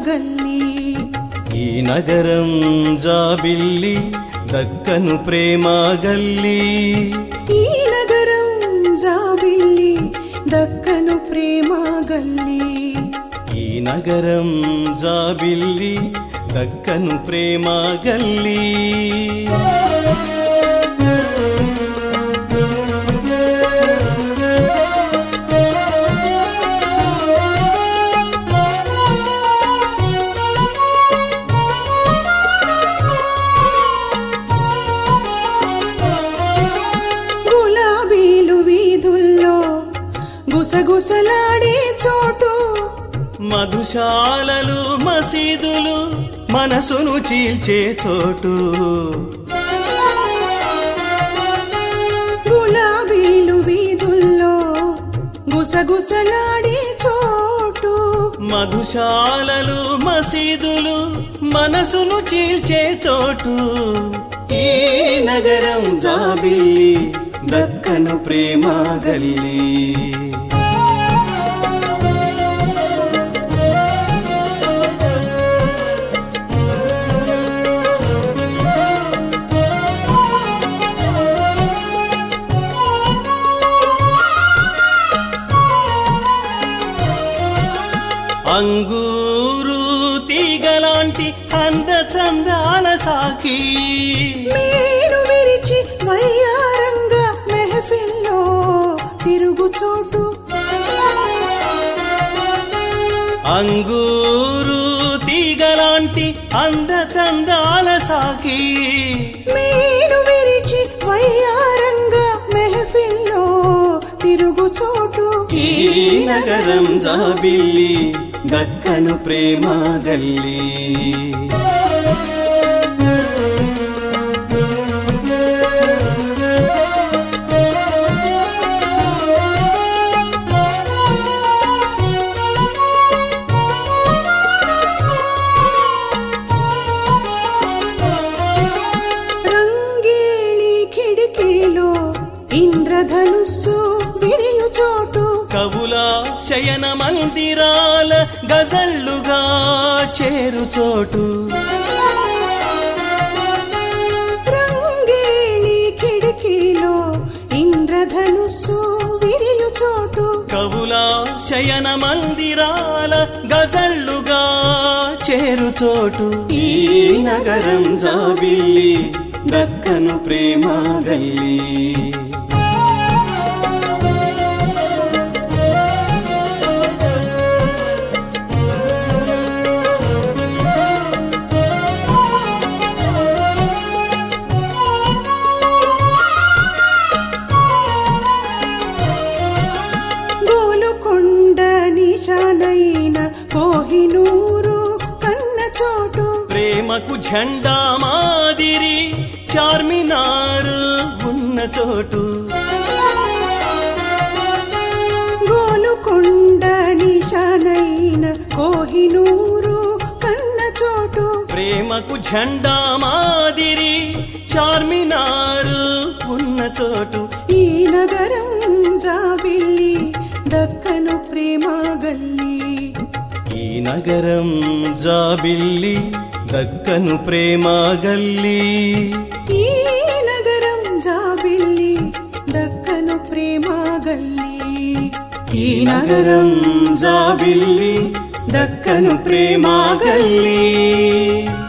గల్లీ ఈ నగరం జాబిల్లి దక్కను ప్రేమ గల్లీ ఈ నగరం జాబిల్లి దక్కను ప్రేమ గల్లీ ఈ నగరం జాబిల్లి దక్కను ప్రేమ గల్లీ గులాబీలు వీధుల్లో గుసగుసలాడే చోటు మధుశాలలు మసీదులు మనసును చీల్చే చోటు గులాబీలు వీధుల్లో గుసగుసలాడే చోటు మధుశాలలు మసీదులు మనసును చీల్చే చోటు ఈ నగరం జాబిల్లి దక్కను ప్రేమ గల్లీ అంగూరు తీగలాంటి అందచందాల సాకి మేను విరిచి వయ్యారంగా మెహఫిల్లో తిరుగు చోటు అంగూరు తీగలాంటి అందచందాల సాకి మేను విరిచి వయ్యారంగా మెహఫిల్లో తిరుగు చోటు ఈ నగరం జాబిల్లి దక్కను ప్రేమ గల్లీ రంగేళి కిటికీలో ఇంద్రధనుస్సు విరియు చోటు కవుల శయన మందిరాల గజల్లుగా చేరు చోటు రంగేళి కిటికీలో ఇంద్రధనుస్సు విరియు చోటు కవుల శయన మందిరాల గజల్లుగా చేరు చోటు ఈ నగరం జాబిల్లి దక్కను ప్రేమ గల్లీ గోలుకొండ నిశానైన కోహినూరు కన్న చోటు ప్రేమకు జెండా మాదిరి చార్మినార్ ఉన్న చోటు గోలుకొండ నిశానైన కోహినూరు కన్న చోటు ప్రేమకు జెండా మాదిరి చార్మినార్ ఉన్న చోటు ఈ నగరం జాబిల్లి దక్కను ప్రేమ గల్లీ ఈ నగరం జాబిల్లి దక్కను ప్రేమ గల్లీ ఈ నగరం జాబిల్లి దక్కను ప్రేమ గల్లీ ఈ నగరం జాబిల్లి దక్కను ప్రేమ గల్లీ